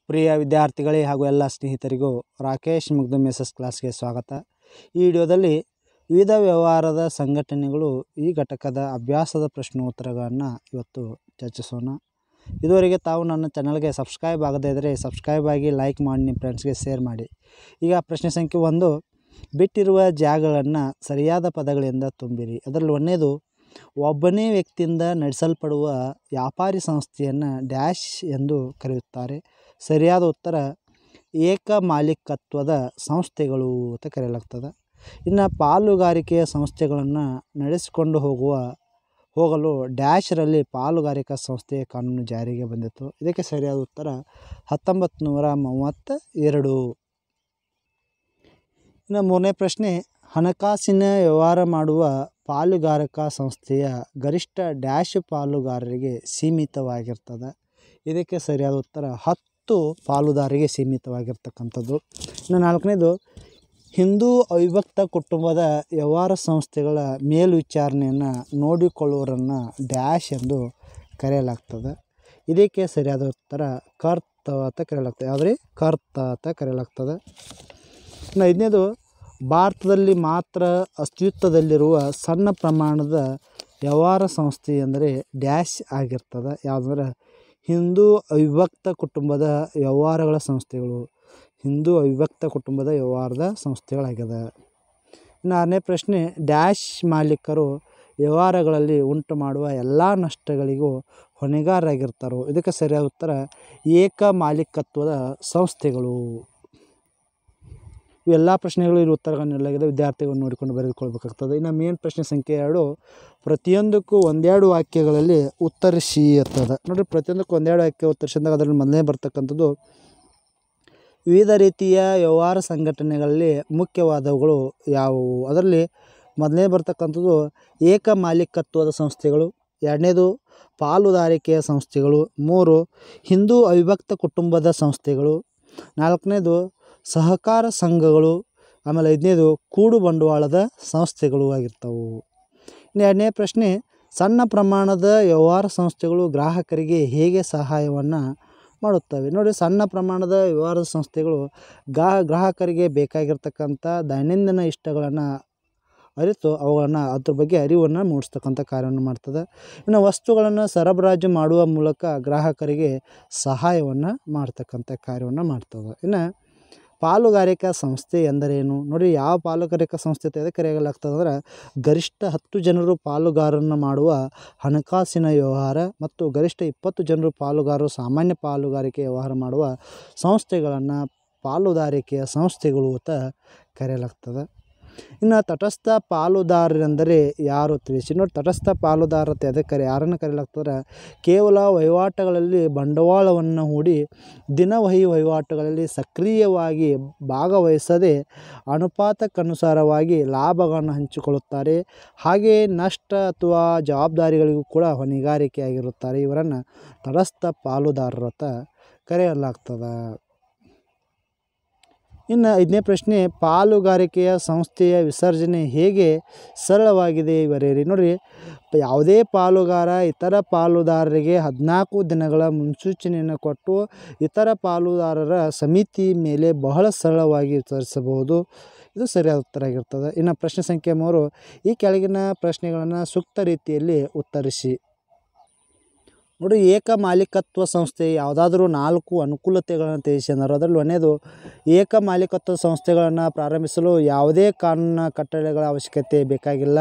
ಪ್ರಿಯ ವಿದ್ಯಾರ್ಥಿಗಳೇ ಹಾಗೂ ಎಲ್ಲ ಸ್ನೇಹಿತರಿಗೂ ರಾಕೇಶ್ ಮುಗ್ಧಮ್ ಎಸ್ ಎಸ್ ಕ್ಲಾಸ್ಗೆ ಸ್ವಾಗತ ಈ ವಿಡಿಯೋದಲ್ಲಿ ವಿವಿಧ ವ್ಯವಹಾರದ ಸಂಘಟನೆಗಳು ಈ ಘಟಕದ ಅಭ್ಯಾಸದ ಪ್ರಶ್ನೋತ್ತರಗಳನ್ನು ಇವತ್ತು ಚರ್ಚಿಸೋಣ ಇದುವರೆಗೆ ತಾವು ನನ್ನ ಚಾನಲ್ಗೆ ಸಬ್ಸ್ಕ್ರೈಬ್ ಆಗದೇ ಇದ್ದರೆ ಸಬ್ಸ್ಕ್ರೈಬ್ ಆಗಿ ಲೈಕ್ ಮಾಡಿ ನಿಮ್ಮ ಫ್ರೆಂಡ್ಸ್ಗೆ ಶೇರ್ ಮಾಡಿ ಈಗ ಪ್ರಶ್ನೆ ಸಂಖ್ಯೆ ಒಂದು ಬಿಟ್ಟಿರುವ ಜಾಗಗಳನ್ನು ಸರಿಯಾದ ಪದಗಳಿಂದ ತುಂಬಿರಿ ಅದರಲ್ಲಿ ಒಂದನೇದು ಒಬ್ಬನೇ ವ್ಯಕ್ತಿಯಿಂದ ನಡೆಸಲ್ಪಡುವ ವ್ಯಾಪಾರಿ ಸಂಸ್ಥೆಯನ್ನು ಡ್ಯಾಶ್ ಎಂದು ಕರೆಯುತ್ತಾರೆ ಸರಿಯಾದ ಉತ್ತರ ಏಕ ಮಾಲೀಕತ್ವದ ಸಂಸ್ಥೆಗಳು ಅಂತ ಕರೆಯಲಾಗ್ತದೆ ಇನ್ನು ಪಾಲುಗಾರಿಕೆಯ ಸಂಸ್ಥೆಗಳನ್ನು ನಡೆಸಿಕೊಂಡು ಹೋಗುವ ಹೋಗಲು ಡ್ಯಾಶ್ರಲ್ಲಿ ಪಾಲುಗಾರಿಕಾ ಸಂಸ್ಥೆಯ ಕಾನೂನು ಜಾರಿಗೆ ಬಂದಿತು ಇದಕ್ಕೆ ಸರಿಯಾದ ಉತ್ತರ ಹತ್ತೊಂಬತ್ತು ನೂರ ಮೂವತ್ತ ಎರಡು ಇನ್ನು ಮೂರನೇ ಪ್ರಶ್ನೆ ಹಣಕಾಸಿನ ವ್ಯವಹಾರ ಮಾಡುವ ಪಾಲುಗಾರಿಕಾ ಸಂಸ್ಥೆಯ ಗರಿಷ್ಠ ಡ್ಯಾಶ್ ಪಾಲುಗಾರರಿಗೆ ಸೀಮಿತವಾಗಿರ್ತದೆ ಇದಕ್ಕೆ ಸರಿಯಾದ ಉತ್ತರ ಹತ್ತು ಪಾಲುದಾರರಿಗೆ ಸೀಮಿತವಾಗಿರ್ತಕ್ಕಂಥದ್ದು ಇನ್ನು ನಾಲ್ಕನೇದು ಹಿಂದೂ ಅವಿಭಕ್ತ ಕುಟುಂಬದ ವ್ಯವಹಾರ ಸಂಸ್ಥೆಗಳ ಮೇಲ್ವಿಚಾರಣೆಯನ್ನು ನೋಡಿಕೊಳ್ಳುವವರನ್ನು ಡ್ಯಾಶ್ ಎಂದು ಕರೆಯಲಾಗ್ತದೆ ಇದಕ್ಕೆ ಸರಿಯಾದ ಉತ್ತರ ಕರ್ತ ಅಂತ ಕರೆಯಲಾಗ್ತದೆ ಯಾವುದ್ರಿ ಕರ್ತ ಅಂತ ಕರೆಯಲಾಗ್ತದೆ ಇನ್ನು ಐದನೇದು ಭಾರತದಲ್ಲಿ ಮಾತ್ರ ಅಸ್ತಿತ್ವದಲ್ಲಿರುವ ಸಣ್ಣ ಪ್ರಮಾಣದ ವ್ಯವಹಾರ ಸಂಸ್ಥೆ ಎಂದರೆ ಡ್ಯಾಶ್ ಆಗಿರ್ತದೆ ಯಾವುದಂದ್ರೆ ಹಿಂದೂ ಅವಿಭಕ್ತ ಕುಟುಂಬದ ವ್ಯವಹಾರಗಳ ಸಂಸ್ಥೆಗಳು ಹಿಂದೂ ಅವಿಭಕ್ತ ಕುಟುಂಬದ ವ್ಯವಹಾರದ ಸಂಸ್ಥೆಗಳಾಗ್ಯದ ಇನ್ನು ಆರನೇ ಪ್ರಶ್ನೆ ಡ್ಯಾಶ್ ಮಾಲೀಕರು ವ್ಯವಹಾರಗಳಲ್ಲಿ ಉಂಟು ಮಾಡುವ ಎಲ್ಲ ನಷ್ಟಗಳಿಗೂ ಹೊಣೆಗಾರರಾಗಿರ್ತಾರೋ ಇದಕ್ಕೆ ಸರಿಯಾದ ಉತ್ತರ ಏಕ ಮಾಲೀಕತ್ವದ ಸಂಸ್ಥೆಗಳು ಇವೆಲ್ಲ ಪ್ರಶ್ನೆಗಳು ಇಲ್ಲಿ ಉತ್ತರಗಳನ್ನು ನೀಡಲಾಗಿದೆ ವಿದ್ಯಾರ್ಥಿಗಳು ನೋಡಿಕೊಂಡು ಬರೆದುಕೊಳ್ಬೇಕಾಗ್ತದೆ ಇನ್ನು ಮೇನ್ ಪ್ರಶ್ನೆ ಸಂಖ್ಯೆ ಎರಡು ಪ್ರತಿಯೊಂದಕ್ಕೂ ಒಂದೆರಡು ವಾಕ್ಯಗಳಲ್ಲಿ ಉತ್ತರಿಸಿ ಇರ್ತದೆ ನೋಡಿರಿ ಪ್ರತಿಯೊಂದಕ್ಕೂ ಒಂದೆರಡು ವಾಕ್ಯ ಉತ್ತರಿಸಿದಾಗ ಅದರಲ್ಲಿ ಮೊದಲನೇ ಬರ್ತಕ್ಕಂಥದ್ದು ವಿವಿಧ ರೀತಿಯ ವ್ಯವಹಾರ ಸಂಘಟನೆಗಳಲ್ಲಿ ಮುಖ್ಯವಾದವುಗಳು ಯಾವುವು ಅದರಲ್ಲಿ ಮೊದಲನೇ ಬರ್ತಕ್ಕಂಥದ್ದು ಏಕ ಮಾಲೀಕತ್ವದ ಸಂಸ್ಥೆಗಳು ಎರಡನೇದು ಪಾಲುದಾರಿಕೆಯ ಸಂಸ್ಥೆಗಳು ಮೂರು ಹಿಂದೂ ಅವಿಭಕ್ತ ಕುಟುಂಬದ ಸಂಸ್ಥೆಗಳು ನಾಲ್ಕನೇದು ಸಹಕಾರ ಸಂಘಗಳು ಆಮೇಲೆ ಐದನೇದು ಕೂಡು ಬಂಡವಾಳದ ಸಂಸ್ಥೆಗಳು ಆಗಿರ್ತವೆ ಇನ್ನು ಎರಡನೇ ಪ್ರಶ್ನೆ ಸಣ್ಣ ಪ್ರಮಾಣದ ವ್ಯವಹಾರ ಸಂಸ್ಥೆಗಳು ಗ್ರಾಹಕರಿಗೆ ಹೇಗೆ ಸಹಾಯವನ್ನು ಮಾಡುತ್ತವೆ ನೋಡಿ ಸಣ್ಣ ಪ್ರಮಾಣದ ವ್ಯವಹಾರದ ಸಂಸ್ಥೆಗಳು ಗಾ ಗ್ರಾಹಕರಿಗೆ ಬೇಕಾಗಿರ್ತಕ್ಕಂಥ ದೈನಂದಿನ ಇಷ್ಟಗಳನ್ನು ಅರಿತು ಅವುಗಳನ್ನು ಅದ್ರ ಬಗ್ಗೆ ಅರಿವನ್ನು ಮೂಡಿಸ್ತಕ್ಕಂಥ ಕಾರ್ಯವನ್ನು ಮಾಡ್ತದೆ ಇನ್ನು ವಸ್ತುಗಳನ್ನು ಸರಬರಾಜು ಮಾಡುವ ಮೂಲಕ ಗ್ರಾಹಕರಿಗೆ ಸಹಾಯವನ್ನು ಮಾಡ್ತಕ್ಕಂಥ ಕಾರ್ಯವನ್ನು ಮಾಡ್ತದೆ ಇನ್ನು ಪಾಲುಗಾರಿಕಾ ಸಂಸ್ಥೆ ಎಂದರೇನು ನೋಡಿ ಯಾವ ಪಾಲುಗಾರಿಕಾ ಸಂಸ್ಥೆ ಅಂತ ಎದಕ್ಕೆ ಕರೆಯಲಾಗ್ತದೆ ಅಂದ್ರೆ ಗರಿಷ್ಠ ಹತ್ತು ಜನರು ಪಾಲುಗಾರನ್ನು ಮಾಡುವ ಹಣಕಾಸಿನ ವ್ಯವಹಾರ ಮತ್ತು ಗರಿಷ್ಠ ಇಪ್ಪತ್ತು ಜನರು ಪಾಲುಗಾರರು ಸಾಮಾನ್ಯ ಪಾಲುಗಾರಿಕೆ ವ್ಯವಹಾರ ಮಾಡುವ ಸಂಸ್ಥೆಗಳನ್ನು ಪಾಲುದಾರಿಕೆಯ ಸಂಸ್ಥೆಗಳು ಅಂತ ಕರೆಯಲಾಗ್ತದೆ ಇನ್ನು ತಟಸ್ಥ ಪಾಲುದಾರರೆಂದರೆ ಯಾರು ತಿಳಿಸಿ ನೋಡಿ ತಟಸ್ಥ ಪಾಲುದಾರ ಅಂತ ಎದಕ್ಕೆ ಕರೆ ಯಾರನ್ನು ಕರೆಯಲಾಗ್ತದೆ ಕೇವಲ ವಹಿವಾಟುಗಳಲ್ಲಿ ಬಂಡವಾಳವನ್ನು ಹೂಡಿ ದಿನವಹಿ ವಹಿವಾಟುಗಳಲ್ಲಿ ಸಕ್ರಿಯವಾಗಿ ಭಾಗವಹಿಸದೆ ಅನುಪಾತಕ್ಕನುಸಾರವಾಗಿ ಲಾಭಗಳನ್ನು ಹಂಚಿಕೊಳ್ಳುತ್ತಾರೆ ಹಾಗೆಯೇ ನಷ್ಟ ಅಥವಾ ಜವಾಬ್ದಾರಿಗಳಿಗೂ ಕೂಡ ಹೊಣೆಗಾರಿಕೆಯಾಗಿರುತ್ತಾರೆ ಇವರನ್ನು ತಟಸ್ಥ ಪಾಲುದಾರರು ಅಂತ ಕರೆಯಲಾಗ್ತದೆ ಇನ್ನು ಐದನೇ ಪ್ರಶ್ನೆ ಪಾಲುಗಾರಿಕೆಯ ಸಂಸ್ಥೆಯ ವಿಸರ್ಜನೆ ಹೇಗೆ ಸರಳವಾಗಿದೆ ಬರೆಯಿರಿ ನೋಡಿರಿ ಯಾವುದೇ ಪಾಲುಗಾರ ಇತರ ಪಾಲುದಾರರಿಗೆ ಹದಿನಾಲ್ಕು ದಿನಗಳ ಮುನ್ಸೂಚನೆಯನ್ನು ಕೊಟ್ಟು ಇತರ ಪಾಲುದಾರರ ಸಮಿತಿ ಮೇಲೆ ಬಹಳ ಸರಳವಾಗಿ ವಿತರಿಸಬಹುದು ಇದು ಸರಿಯಾದ ಉತ್ತರ ಆಗಿರ್ತದೆ ಇನ್ನು ಪ್ರಶ್ನೆ ಸಂಖ್ಯೆ ಮೂರು ಈ ಕೆಳಗಿನ ಪ್ರಶ್ನೆಗಳನ್ನು ಸೂಕ್ತ ರೀತಿಯಲ್ಲಿ ಉತ್ತರಿಸಿ ನೋಡಿ ಏಕ ಮಾಲೀಕತ್ವ ಸಂಸ್ಥೆ ಯಾವುದಾದ್ರೂ ನಾಲ್ಕು ಅನುಕೂಲತೆಗಳನ್ನು ತಿಳಿಸಿ ಅಂದರು ಅದರಲ್ಲಿ ಒಂದೇದು ಏಕ ಮಾಲೀಕತ್ವ ಸಂಸ್ಥೆಗಳನ್ನು ಪ್ರಾರಂಭಿಸಲು ಯಾವುದೇ ಕಾನೂನಿನ ಕಟ್ಟಳೆಗಳ ಅವಶ್ಯಕತೆ ಬೇಕಾಗಿಲ್ಲ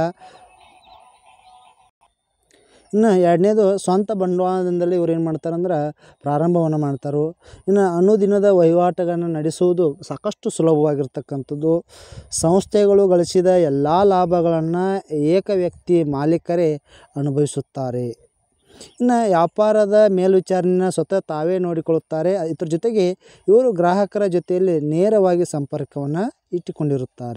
ಇನ್ನು ಎರಡನೇದು ಸ್ವಂತ ಬಂಡವಾಳದಿಂದಲೇ ಇವ್ರು ಏನು ಮಾಡ್ತಾರೆ ಅಂದ್ರೆ ಪ್ರಾರಂಭವನ್ನು ಮಾಡ್ತಾರೆ ಇನ್ನು ಅನುದಿನದ ವಹಿವಾಟುಗಳನ್ನು ನಡೆಸುವುದು ಸಾಕಷ್ಟು ಸುಲಭವಾಗಿರ್ತಕ್ಕಂಥದ್ದು ಸಂಸ್ಥೆಗಳು ಗಳಿಸಿದ ಎಲ್ಲ ಲಾಭಗಳನ್ನು ಏಕ ವ್ಯಕ್ತಿ ಮಾಲೀಕರೇ ಅನುಭವಿಸುತ್ತಾರೆ ಇನ್ನು ವ್ಯಾಪಾರದ ಮೇಲ್ವಿಚಾರಣೆನ ಸ್ವತಃ ತಾವೇ ನೋಡಿಕೊಳ್ಳುತ್ತಾರೆ ಇದ್ರ ಜೊತೆಗೆ ಇವರು ಗ್ರಾಹಕರ ಜೊತೆಯಲ್ಲಿ ನೇರವಾಗಿ ಸಂಪರ್ಕವನ್ನು ಇಟ್ಟುಕೊಂಡಿರುತ್ತಾರೆ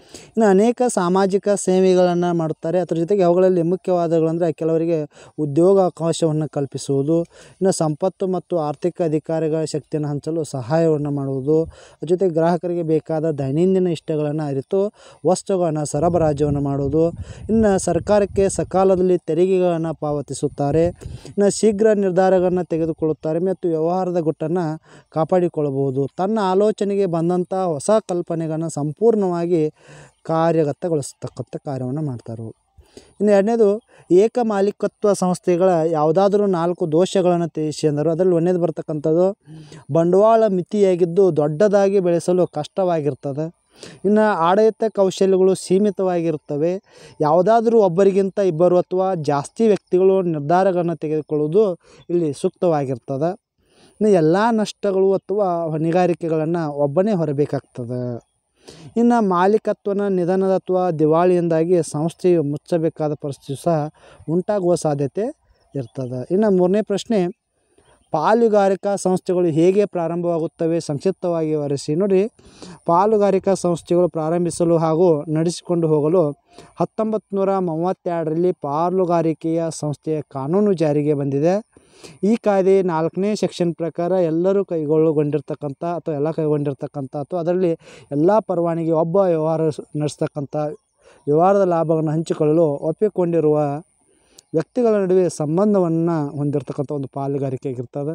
ಇನ್ನು ಅನೇಕ ಸಾಮಾಜಿಕ ಸೇವೆಗಳನ್ನು ಮಾಡುತ್ತಾರೆ ಅದ್ರ ಜೊತೆಗೆ ಅವುಗಳಲ್ಲಿ ಮುಖ್ಯವಾದವುಗಳಂದರೆ ಕೆಲವರಿಗೆ ಉದ್ಯೋಗಾವಕಾಶವನ್ನು ಕಲ್ಪಿಸುವುದು ಇನ್ನು ಸಂಪತ್ತು ಮತ್ತು ಆರ್ಥಿಕ ಅಧಿಕಾರಿಗಳ ಶಕ್ತಿಯನ್ನು ಹಂಚಲು ಸಹಾಯವನ್ನು ಮಾಡುವುದು ಅದ್ರ ಜೊತೆಗೆ ಗ್ರಾಹಕರಿಗೆ ಬೇಕಾದ ದೈನಂದಿನ ಇಷ್ಟಗಳನ್ನು ಅರಿತು ವಸ್ತುಗಳನ್ನು ಸರಬರಾಜನ್ನು ಮಾಡುವುದು ಇನ್ನು ಸರ್ಕಾರಕ್ಕೆ ಸಕಾಲದಲ್ಲಿ ತೆರಿಗೆಗಳನ್ನು ಪಾವತಿಸುತ್ತಾರೆ ಇನ್ನು ಶೀಘ್ರ ನಿರ್ಧಾರಗಳನ್ನು ತೆಗೆದುಕೊಳ್ಳುತ್ತಾರೆ ಮತ್ತು ವ್ಯವಹಾರದ ಗುಟ್ಟನ್ನು ಕಾಪಾಡಿಕೊಳ್ಳಬಹುದು ತನ್ನ ಆಲೋಚನೆಗೆ ಬಂದಂಥ ಹೊಸ ಕಲ್ಪನೆಗಳನ್ನು ಸಂಪೂರ್ಣವಾಗಿ ಕಾರ್ಯಗತಗೊಳಿಸ್ತಕ್ಕಂಥ ಕಾರ್ಯವನ್ನು ಮಾಡ್ತಾರೆ ಇನ್ನು ಎರಡನೇದು ಏಕ ಮಾಲೀಕತ್ವ ಸಂಸ್ಥೆಗಳ ಯಾವುದಾದ್ರೂ ನಾಲ್ಕು ದೋಷಗಳನ್ನು ತಿಳಿಸಿ ಅಂದರು ಅದರಲ್ಲಿ ಒಂದನೇದು ಬರ್ತಕ್ಕಂಥದ್ದು ಬಂಡವಾಳ ಮಿತಿಯಾಗಿದ್ದು ದೊಡ್ಡದಾಗಿ ಬೆಳೆಸಲು ಕಷ್ಟವಾಗಿರ್ತದೆ ಇನ್ನು ಆಡಳಿತ ಕೌಶಲ್ಯಗಳು ಸೀಮಿತವಾಗಿರುತ್ತವೆ ಯಾವುದಾದ್ರೂ ಒಬ್ಬರಿಗಿಂತ ಇಬ್ಬರು ಅಥವಾ ಜಾಸ್ತಿ ವ್ಯಕ್ತಿಗಳು ನಿರ್ಧಾರಗಳನ್ನು ತೆಗೆದುಕೊಳ್ಳುವುದು ಇಲ್ಲಿ ಸೂಕ್ತವಾಗಿರ್ತದೆ ಇನ್ನು ಎಲ್ಲ ನಷ್ಟಗಳು ಅಥವಾ ಹೊಣೆಗಾರಿಕೆಗಳನ್ನು ಒಬ್ಬನೇ ಹೊರಬೇಕಾಗ್ತದೆ ಇನ್ನು ಮಾಲೀಕತ್ವನ ನಿಧನದ ಅಥವಾ ದಿವಾಳಿಯಿಂದಾಗಿ ಸಂಸ್ಥೆಯು ಮುಚ್ಚಬೇಕಾದ ಪರಿಸ್ಥಿತಿ ಸಹ ಉಂಟಾಗುವ ಸಾಧ್ಯತೆ ಇರ್ತದೆ ಇನ್ನು ಮೂರನೇ ಪ್ರಶ್ನೆ ಪಾಲುಗಾರಿಕಾ ಸಂಸ್ಥೆಗಳು ಹೇಗೆ ಪ್ರಾರಂಭವಾಗುತ್ತವೆ ಸಂಕ್ಷಿಪ್ತವಾಗಿ ವಿವರಿಸಿ ನೋಡಿ ಪಾಲುಗಾರಿಕಾ ಸಂಸ್ಥೆಗಳು ಪ್ರಾರಂಭಿಸಲು ಹಾಗೂ ನಡೆಸಿಕೊಂಡು ಹೋಗಲು ಹತ್ತೊಂಬತ್ತು ನೂರ ಮೂವತ್ತೆರಡರಲ್ಲಿ ಪಾಲುಗಾರಿಕೆಯ ಸಂಸ್ಥೆಯ ಕಾನೂನು ಜಾರಿಗೆ ಬಂದಿದೆ ಈ ಕಾಯ್ದೆ ನಾಲ್ಕನೇ ಸೆಕ್ಷನ್ ಪ್ರಕಾರ ಎಲ್ಲರೂ ಕೈಗೊಳ್ಳಗೊಂಡಿರ್ತಕ್ಕಂಥ ಅಥವಾ ಎಲ್ಲ ಕೈಗೊಂಡಿರ್ತಕ್ಕಂಥ ಅಥವಾ ಅದರಲ್ಲಿ ಎಲ್ಲ ಪರವಾನಗಿ ಒಬ್ಬ ವ್ಯವಹಾರ ಸ್- ನಡೆಸ್ತಕ್ಕಂಥ ವ್ಯವಹಾರದ ಲಾಭವನ್ನು ಹಂಚಿಕೊಳ್ಳಲು ಒಪ್ಪಿಕೊಂಡಿರುವ ವ್ಯಕ್ತಿಗಳ ನಡುವೆ ಸಂಬಂಧವನ್ನು ಹೊಂದಿರತಕ್ಕಂಥ ಒಂದು ಪಾಲುಗಾರಿಕೆ ಆಗಿರ್ತದೆ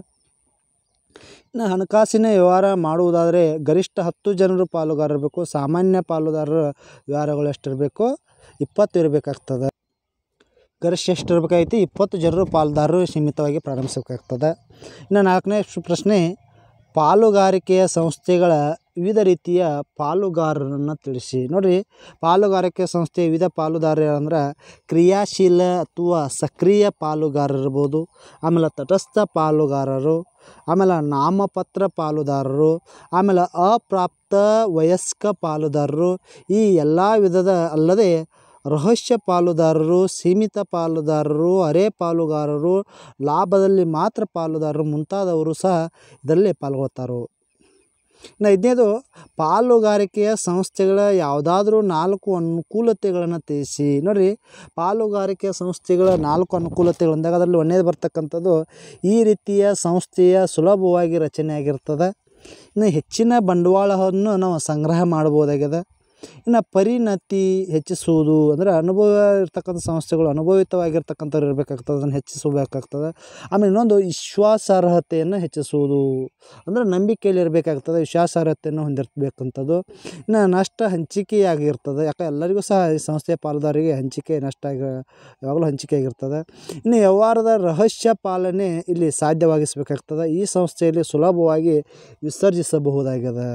ಇನ್ನು ಹಣಕಾಸಿನ ವ್ಯವಹಾರ ಮಾಡುವುದಾದರೆ ಗರಿಷ್ಠ ಹತ್ತು ಜನರು ಪಾಲುಗಾರರು ಇರಬೇಕು ಸಾಮಾನ್ಯ ಪಾಲುದಾರರ ವ್ಯವಹಾರಗಳು ಎಷ್ಟಿರಬೇಕು ಇಪ್ಪತ್ತು ಇರಬೇಕಾಗ್ತದೆ ಗರಿಷ್ಠ ಎಷ್ಟು ಇರಬೇಕಾಗೈತಿ ಇಪ್ಪತ್ತು ಜನರು ಪಾಲುದಾರರು ಸೀಮಿತವಾಗಿ ಪ್ರಾರಂಭಿಸಬೇಕಾಗ್ತದೆ ಇನ್ನು ನಾಲ್ಕನೇ ಶ್- ಪ್ರಶ್ನೆ ಪಾಲುಗಾರಿಕೆಯ ಸಂಸ್ಥೆಗಳ ವಿವಿಧ ರೀತಿಯ ಪಾಲುಗಾರರನ್ನು ತಿಳಿಸಿ ನೋಡಿರಿ ಪಾಲುಗಾರಿಕೆ ಸಂಸ್ಥೆಯ ವಿವಿಧ ಪಾಲುದಾರರು ಅಂದ್ರೆ ಕ್ರಿಯಾಶೀಲ ಅಥವಾ ಸಕ್ರಿಯ ಪಾಲುಗಾರರು ಇರ್ಬೋದು ಆಮೇಲೆ ತಟಸ್ಥ ಪಾಲುಗಾರರು ಆಮೇಲೆ ನಾಮಪತ್ರ ಪಾಲುದಾರರು ಆಮೇಲೆ ಅಪ್ರಾಪ್ತ ವಯಸ್ಕ ಪಾಲುದಾರರು ಈ ಎಲ್ಲ ವಿಧದ ಅಲ್ಲದೆ ರಹಸ್ಯ ಪಾಲುದಾರರು ಸೀಮಿತ ಪಾಲುದಾರರು ಅರೆ ಪಾಲುಗಾರರು ಲಾಭದಲ್ಲಿ ಮಾತ್ರ ಪಾಲುದಾರರು ಮುಂತಾದವರು ಸಹ ಇದರಲ್ಲಿ ಪಾಲ್ಗೊಳ್ತಾರೆ ಇನ್ನು ಐದನೇದು ಪಾಲುಗಾರಿಕೆಯ ಸಂಸ್ಥೆಗಳ ಯಾವುದಾದ್ರೂ ನಾಲ್ಕು ಅನುಕೂಲತೆಗಳನ್ನು ತಿಳಿಸಿ ನೋಡಿರಿ ಪಾಲುಗಾರಿಕೆ ಸಂಸ್ಥೆಗಳ ನಾಲ್ಕು ಅನುಕೂಲತೆಗಳು ಅಂದಾಗ ಅದರಲ್ಲಿ ಒಂದನೇದು ಬರ್ತಕ್ಕಂಥದ್ದು ಈ ರೀತಿಯ ಸಂಸ್ಥೆಯ ಸುಲಭವಾಗಿ ರಚನೆ ಆಗಿರ್ತದೆ ಇನ್ನು ಹೆಚ್ಚಿನ ಬಂಡವಾಳವನ್ನು ನಾವು ಸಂಗ್ರಹ ಮಾಡ್ಬೋದಾಗಿದೆ ಇನ್ನು ಪರಿಣತಿ ಹೆಚ್ಚಿಸುವುದು ಅಂದರೆ ಅನುಭವ ಇರ್ತಕ್ಕಂಥ ಸಂಸ್ಥೆಗಳು ಅನುಭವಿತವಾಗಿರ್ತಕ್ಕಂಥವ್ರು ಇರಬೇಕಾಗ್ತದೆ ಅದನ್ನು ಹೆಚ್ಚಿಸಬೇಕಾಗ್ತದೆ ಆಮೇಲೆ ಇನ್ನೊಂದು ವಿಶ್ವಾಸಾರ್ಹತೆಯನ್ನು ಹೆಚ್ಚಿಸುವುದು ಅಂದರೆ ನಂಬಿಕೆಯಲ್ಲಿ ಇರಬೇಕಾಗ್ತದೆ ವಿಶ್ವಾಸಾರ್ಹತೆಯನ್ನು ಹೊಂದಿರಬೇಕಂಥದ್ದು ಇನ್ನು ನಷ್ಟ ಹಂಚಿಕೆಯಾಗಿರ್ತದೆ ಯಾಕೆ ಎಲ್ಲರಿಗೂ ಸಹ ಈ ಸಂಸ್ಥೆಯ ಪಾಲುದಾರರಿಗೆ ಹಂಚಿಕೆ ನಷ್ಟ ಆಗಿ ಯಾವಾಗಲೂ ಹಂಚಿಕೆ ಆಗಿರ್ತದೆ ಇನ್ನು ವ್ಯವಹಾರದ ರಹಸ್ಯ ಪಾಲನೆ ಇಲ್ಲಿ ಸಾಧ್ಯವಾಗಿಸಬೇಕಾಗ್ತದೆ ಈ ಸಂಸ್ಥೆಯಲ್ಲಿ ಸುಲಭವಾಗಿ ವಿಸರ್ಜಿಸಬಹುದಾಗಿದೆ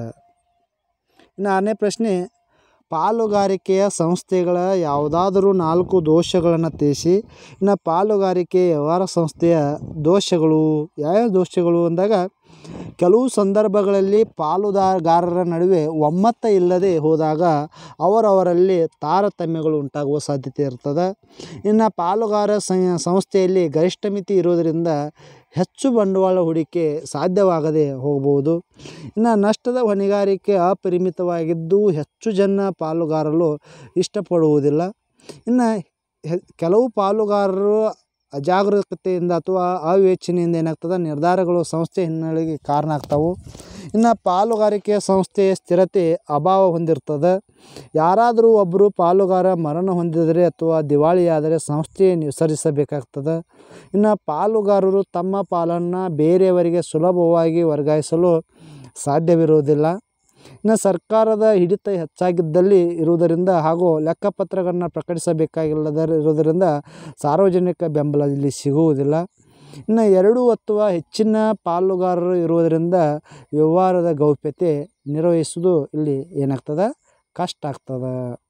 ಇನ್ನು ಆರನೇ ಪ್ರಶ್ನೆ ಪಾಲುಗಾರಿಕೆಯ ಸಂಸ್ಥೆಗಳ ಯಾವುದಾದರೂ ನಾಲ್ಕು ದೋಷಗಳನ್ನು ತಿಳಿಸಿ ಇನ್ನು ಪಾಲುಗಾರಿಕೆ ವ್ಯವಹಾರ ಸಂಸ್ಥೆಯ ದೋಷಗಳು ಯಾವ್ಯಾವ ದೋಷಗಳು ಅಂದಾಗ ಕೆಲವು ಸಂದರ್ಭಗಳಲ್ಲಿ ಪಾಲುದಾರಗಾರರ ನಡುವೆ ಒಮ್ಮತ ಇಲ್ಲದೆ ಹೋದಾಗ ಅವರವರಲ್ಲಿ ತಾರತಮ್ಯಗಳು ಉಂಟಾಗುವ ಸಾಧ್ಯತೆ ಇರ್ತದೆ ಇನ್ನು ಪಾಲುಗಾರ ಸಂ- ಸಂಸ್ಥೆಯಲ್ಲಿ ಗರಿಷ್ಠ ಮಿತಿ ಇರೋದರಿಂದ ಹೆಚ್ಚು ಬಂಡವಾಳ ಹೂಡಿಕೆ ಸಾಧ್ಯವಾಗದೆ ಹೋಗಬಹುದು ಇನ್ನು ನಷ್ಟದ ಹೊಣೆಗಾರಿಕೆ ಅಪರಿಮಿತವಾಗಿದ್ದು ಹೆಚ್ಚು ಜನ ಪಾಲುಗಾರರು ಇಷ್ಟಪಡುವುದಿಲ್ಲ ಇನ್ನು ಹೆ ಕೆಲವು ಪಾಲುಗಾರರು ಅಜಾಗರೂಕತೆಯಿಂದ ಅಥವಾ ಅವಿವೇಚನೆಯಿಂದ ಏನಾಗ್ತದೆ ನಿರ್ಧಾರಗಳು ಸಂಸ್ಥೆ ಹಿನ್ನಡೆಗೆ ಕಾರಣ ಆಗ್ತಾವೆ ಇನ್ನು ಪಾಲುಗಾರಿಕೆಯ ಸಂಸ್ಥೆಯ ಸ್ಥಿರತೆ ಅಭಾವ ಹೊಂದಿರ್ತದೆ ಯಾರಾದರೂ ಒಬ್ಬರು ಪಾಲುಗಾರ ಮರಣ ಹೊಂದಿದರೆ ಅಥವಾ ದಿವಾಳಿಯಾದರೆ ಸಂಸ್ಥೆಯನ್ನು ವಿಸರ್ಜಿಸಬೇಕಾಗ್ತದೆ ಇನ್ನು ಪಾಲುಗಾರರು ತಮ್ಮ ಪಾಲನ್ನು ಬೇರೆಯವರಿಗೆ ಸುಲಭವಾಗಿ ವರ್ಗಾಯಿಸಲು ಸಾಧ್ಯವಿರುವುದಿಲ್ಲ ಇನ್ನು ಸರ್ಕಾರದ ಹಿಡಿತ ಹೆಚ್ಚಾಗಿದ್ದಲ್ಲಿ ಇರುವುದರಿಂದ ಹಾಗೂ ಲೆಕ್ಕಪತ್ರಗಳನ್ನು ಪ್ರಕಟಿಸಬೇಕಾಗಿಲ್ಲದ ಇರುವುದರಿಂದ ಸಾರ್ವಜನಿಕ ಬೆಂಬಲ ಇಲ್ಲಿ ಸಿಗುವುದಿಲ್ಲ ಇನ್ನು ಎರಡು ಅಥವಾ ಹೆಚ್ಚಿನ ಪಾಲುಗಾರರು ಇರುವುದರಿಂದ ವ್ಯವಹಾರದ ಗೌಪ್ಯತೆ ನಿರ್ವಹಿಸುವುದು ಇಲ್ಲಿ ಏನಾಗ್ತದೆ ಕಷ್ಟ ಆಗ್ತದೆ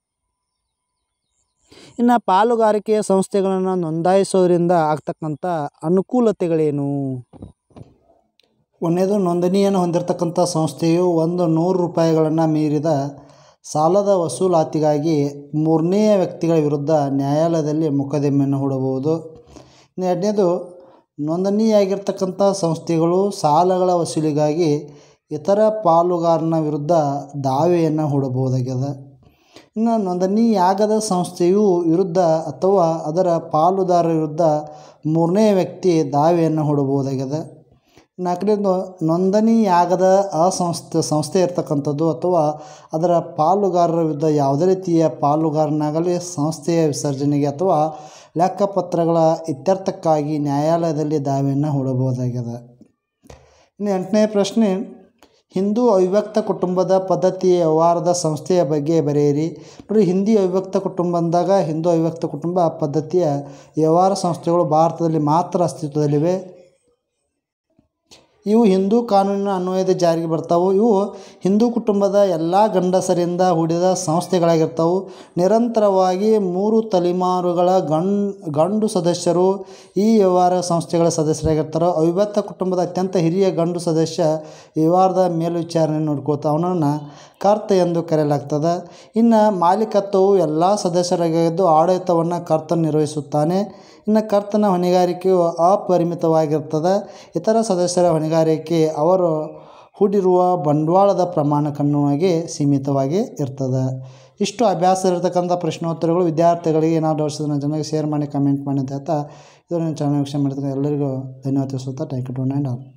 ಇನ್ನು ಪಾಲುಗಾರಿಕೆಯ ಸಂಸ್ಥೆಗಳನ್ನು ನೋಂದಾಯಿಸೋದ್ರಿಂದ ಆಗ್ತಕ್ಕಂಥ ಅನುಕೂಲತೆಗಳೇನು ಒಂದನೇದು ನೋಂದಣಿಯನ್ನು ಹೊಂದಿರತಕ್ಕಂಥ ಸಂಸ್ಥೆಯು ಒಂದು ನೂರು ರೂಪಾಯಿಗಳನ್ನು ಮೀರಿದ ಸಾಲದ ವಸೂಲಾತಿಗಾಗಿ ಮೂರನೆಯ ವ್ಯಕ್ತಿಗಳ ವಿರುದ್ಧ ನ್ಯಾಯಾಲಯದಲ್ಲಿ ಮೊಕದ್ದಮೆಯನ್ನು ಹೂಡಬಹುದು ಇನ್ನು ಎರಡನೇದು ನೋಂದಣಿಯಾಗಿರ್ತಕ್ಕಂಥ ಸಂಸ್ಥೆಗಳು ಸಾಲಗಳ ವಸೂಲಿಗಾಗಿ ಇತರ ಪಾಲುಗಾರನ ವಿರುದ್ಧ ದಾವೆಯನ್ನು ಹೂಡಬಹುದಾಗ್ಯದ ಇನ್ನು ನೋಂದಣಿಯಾಗದ ಸಂಸ್ಥೆಯು ವಿರುದ್ಧ ಅಥವಾ ಅದರ ಪಾಲುದಾರರ ವಿರುದ್ಧ ಮೂರನೇ ವ್ಯಕ್ತಿ ದಾವೆಯನ್ನು ಹೂಡಬಹುದಾಗಿದೆ ನಾಲ್ಕನೇದು ನೋಂದಣಿಯಾಗದ ಅಸಂಸ್ಥೆ ಸಂಸ್ಥೆ ಇರ್ತಕ್ಕಂಥದ್ದು ಅಥವಾ ಅದರ ಪಾಲುಗಾರರ ವಿರುದ್ಧ ಯಾವುದೇ ರೀತಿಯ ಪಾಲುಗಾರನಾಗಲಿ ಸಂಸ್ಥೆಯ ವಿಸರ್ಜನೆಗೆ ಅಥವಾ ಲೆಕ್ಕಪತ್ರಗಳ ಇತ್ಯರ್ಥಕ್ಕಾಗಿ ನ್ಯಾಯಾಲಯದಲ್ಲಿ ದಾವೆಯನ್ನು ಹೂಡಬಹುದಾಗಿದೆ ಇನ್ನು ಎಂಟನೇ ಪ್ರಶ್ನೆ ಹಿಂದೂ ಅವಿಭಕ್ತ ಕುಟುಂಬದ ಪದ್ಧತಿಯ ವ್ಯವಹಾರದ ಸಂಸ್ಥೆಯ ಬಗ್ಗೆ ಬರೆಯಿರಿ ನೋಡಿ ಹಿಂದಿ ಅವಿಭಕ್ತ ಕುಟುಂಬ ಅಂದಾಗ ಹಿಂದೂ ಅವಿಭಕ್ತ ಕುಟುಂಬ ಪದ್ಧತಿಯ ವ್ಯವಹಾರ ಸಂಸ್ಥೆಗಳು ಭಾರತದಲ್ಲಿ ಮಾತ್ರ ಅಸ್ತಿತ್ವದಲ್ಲಿವೆ ಇವು ಹಿಂದೂ ಕಾನೂನಿನ ಅನ್ವಯದ ಜಾರಿಗೆ ಬರ್ತಾವೆ ಇವು ಹಿಂದೂ ಕುಟುಂಬದ ಎಲ್ಲ ಗಂಡಸರಿಂದ ಹೂಡಿದ ಸಂಸ್ಥೆಗಳಾಗಿರ್ತವೆ ನಿರಂತರವಾಗಿ ಮೂರು ತಲೆಮಾರುಗಳ ಗಂಡ್ ಗಂಡು ಸದಸ್ಯರು ಈ ವ್ಯವಹಾರ ಸಂಸ್ಥೆಗಳ ಸದಸ್ಯರಾಗಿರ್ತಾರೆ ಅವಿಭಕ್ತ ಕುಟುಂಬದ ಅತ್ಯಂತ ಹಿರಿಯ ಗಂಡು ಸದಸ್ಯ ವ್ಯವಹಾರದ ಮೇಲ್ವಿಚಾರಣೆ ನೋಡ್ಕೊಳ್ತಾ ಅವನನ್ನು ಕರ್ತ ಎಂದು ಕರೆಯಲಾಗ್ತದೆ ಇನ್ನು ಮಾಲೀಕತ್ವವು ಎಲ್ಲ ಸದಸ್ಯರಾಗಿದ್ದು ಆಡಳಿತವನ್ನು ಕರ್ತ ನಿರ್ವಹಿಸುತ್ತಾನೆ ಇನ್ನು ಕರ್ತನ ಹೊಣೆಗಾರಿಕೆಯು ಅಪರಿಮಿತವಾಗಿರ್ತದೆ ಇತರ ಸದಸ್ಯರ ಹೊಣೆಗಾರಿಕೆ ಅವರು ಹೂಡಿರುವ ಬಂಡವಾಳದ ಪ್ರಮಾಣಕ್ಕನುವಾಗಿ ಸೀಮಿತವಾಗಿ ಇರ್ತದೆ ಇಷ್ಟು ಅಭ್ಯಾಸ ಇರತಕ್ಕಂಥ ಪ್ರಶ್ನೋತ್ತರಗಳು ವಿದ್ಯಾರ್ಥಿಗಳಿಗೆ ಏನಾದರೂ ಡೌಟ್ಸ್ ಚೆನ್ನಾಗಿ ಶೇರ್ ಮಾಡಿ ಕಮೆಂಟ್ ಮಾಡಿ ಅಂತ ಹೇಳ್ತಾ ಇದನ್ನು ಚಾನಲ್ ವೀಕ್ಷಣೆ ಮಾಡಿದ್ರೆ ಎಲ್ಲರಿಗೂ ಧನ್ಯವಾದ ತಿಳಿಸುತ್ತಾ ಥ್ಯಾಂಕ್ ಯು ಟು ಆಲ್